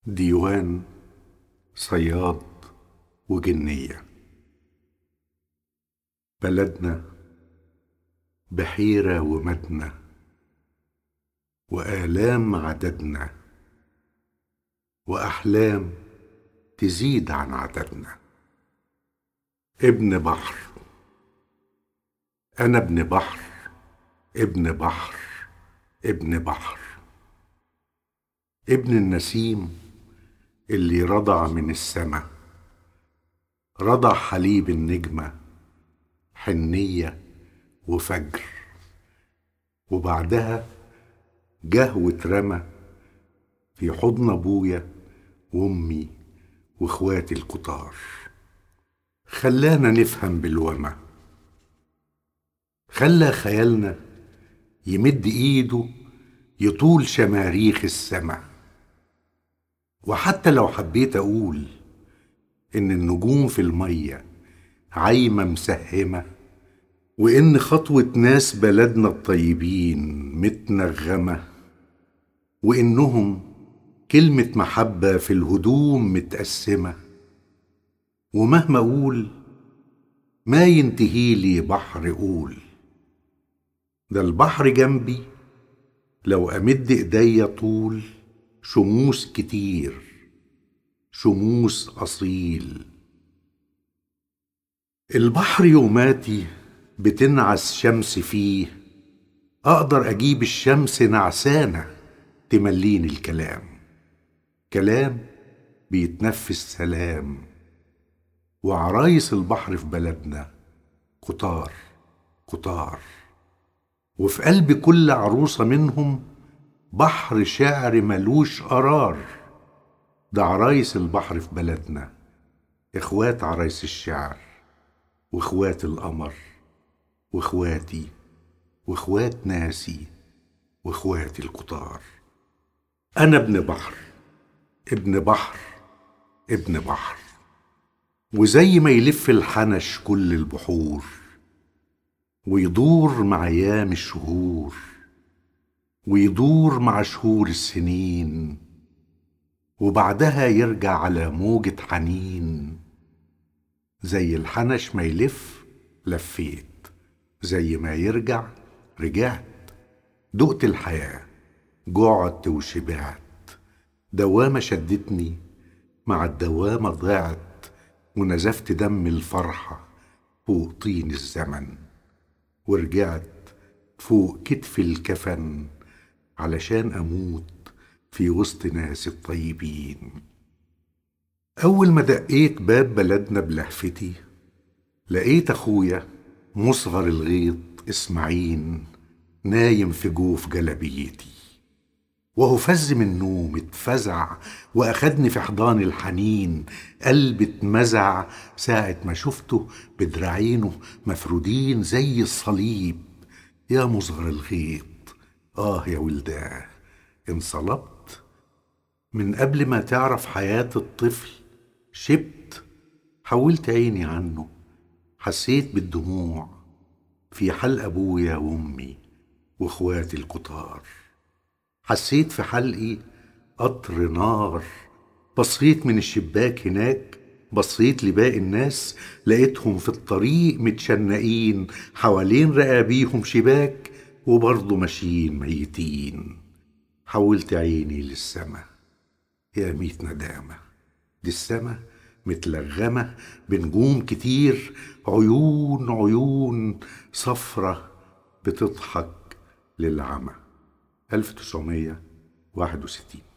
ديوان صياد وجنية بلدنا بحيرة ومدنة وآلام عددنا وأحلام تزيد عن عددنا ابن بحر أنا ابن بحر ابن بحر ابن بحر ابن النسيم اللي رضع من السما رضع حليب النجمة حنية وفجر وبعدها جه واترمى في حضن ابويا وامي واخواتي الكتار خلانا نفهم بالوما خلى خيالنا يمد ايده يطول شماريخ السما وحتى لو حبيت اقول ان النجوم في الميه عايمه مسهمه وان خطوه ناس بلدنا الطيبين متنغمه وانهم كلمه محبه في الهدوم متقسمه ومهما اقول ما ينتهي لي بحر قول ده البحر جنبي لو امد ايديا طول شموس كتير شموس اصيل البحر يوماتي بتنعس شمس فيه اقدر اجيب الشمس نعسانه تمليني الكلام كلام بيتنفس سلام وعرايس البحر في بلدنا كتار كتار وفي قلب كل عروسه منهم بحر شعر ملوش قرار ده عرايس البحر في بلدنا اخوات عرايس الشعر واخوات القمر واخواتي واخوات ناسي واخواتي الكتار انا ابن بحر ابن بحر ابن بحر وزي ما يلف الحنش كل البحور ويدور مع ايام الشهور ويدور مع شهور السنين وبعدها يرجع على موجة حنين زي الحنش ما يلف لفيت زي ما يرجع رجعت دقت الحياة جعت وشبعت دوامة شدتني مع الدوامة ضعت ونزفت دم الفرحة فوق طين الزمن ورجعت فوق كتف الكفن علشان اموت في وسط ناس الطيبين اول ما دقيت باب بلدنا بلهفتي لقيت اخويا مصغر الغيط اسماعيل نايم في جوف جلبيتي وهو فز من النوم اتفزع واخدني في حضان الحنين قلبي اتمزع ساعة ما شفته بدراعينه مفرودين زي الصليب يا مصغر الغيط آه يا ولداه انصلبت من قبل ما تعرف حياة الطفل شبت حولت عيني عنه حسيت بالدموع في حلق أبويا وأمي وإخواتي الكتار حسيت في حلقي قطر نار بصيت من الشباك هناك بصيت لباقي الناس لقيتهم في الطريق متشنقين حوالين رقابيهم شباك وبرضه ماشيين ميتين حولت عيني للسما يا ميت ندامة دي السما متلغمة بنجوم كتير عيون عيون صفرة بتضحك للعمى 1961